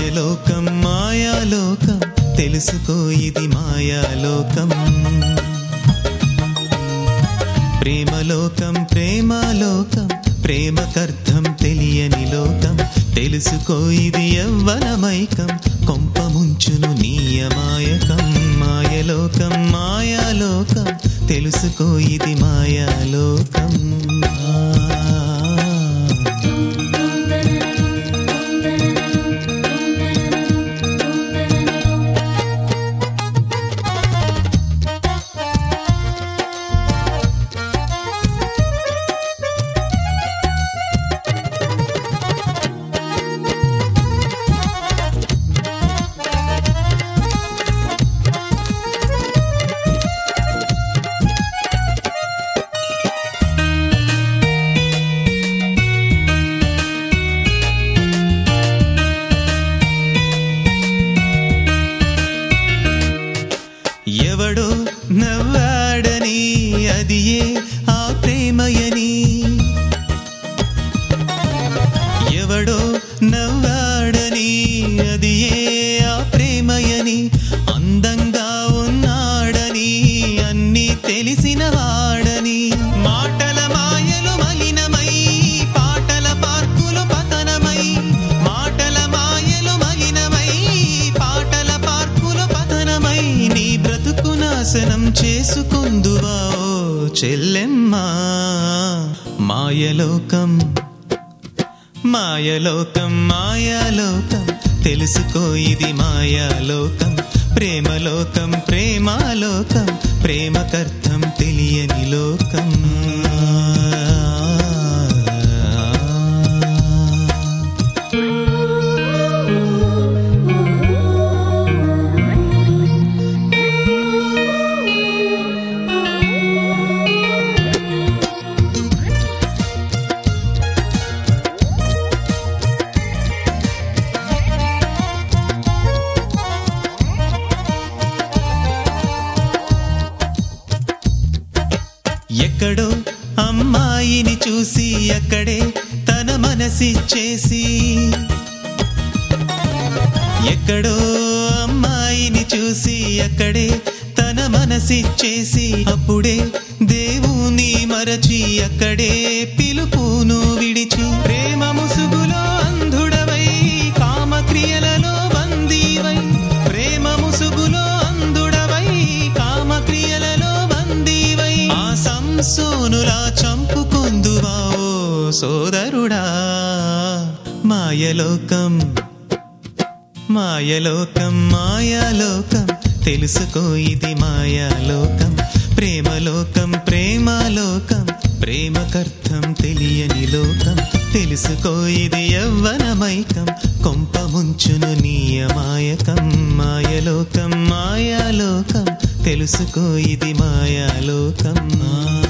మాయలోకం మాయాలోకం తెలుసుకో ఇది మాయాలోకం ప్రేమలోకం ప్రేమాలోకం ప్రేమకర్థం తెలియని లోకం తెలుసుకో ఇది యవ్వనమైకం కొంప ముంచును నీయమాయకం మాయలోకం మాయాలోకం తెలుసుకో ఇది మాయాలోకం ఆ. ఎవడో నవ్వాడని అది ఏ ఆ ప్రేమయని ఎవడో నవ్వాడని అది ఏ ఆ ప్రేమయని అందంగా ఉన్నాడని అన్ని తెలిసిన వాడని మాటల మాయలు మలినమై పాటల పార్కులు పతనమై మాటల మాయలు మలినమై పాటల పార్కులు పతనమై నీ బ్రతుకు నాశనం చేసుకుందువా ఓ చెల్లెమ్మా మాయలోకం మాయలోకం మాయాలోకం తెలుసుకో ఇది మాయాలోకం ప్రేమలోకం ప్రేమాలోకం ప్రేమకర్థం తెలియని లోకం ఎక్కడో అమ్మాయిని చూసి అక్కడే తన మనసిచ్చేసి ఎక్కడో అమ్మాయిని చూసి అక్కడే తన మనసిచ్చేసి అప్పుడే దేవుని మరచి అక్కడే పిలుపును విడిచి ప్రేమ ముసుగులో అంధుడవై కామక్రియలలో బందీవై ప్రేమ ముసుగులో అంధుడవై కామక్రియలలో బందీవై ఆ సంసోనులా చంపుకొందువా ఓ సోదరుడా మాయలోకం మాయలోకం మాయాలోకం తెలుసుకో ఇది మాయాలోకం ప్రేమలోకం ప్రేమాలోకం ప్రేమకర్థం తెలియని లోకం తెలుసుకో ఇది యవ్వనమైకం కొంప ముంచును నీయమాయకం మాయలోకం మాయాలోకం తెలుసుకో ఇది మాయాలోకం ఆ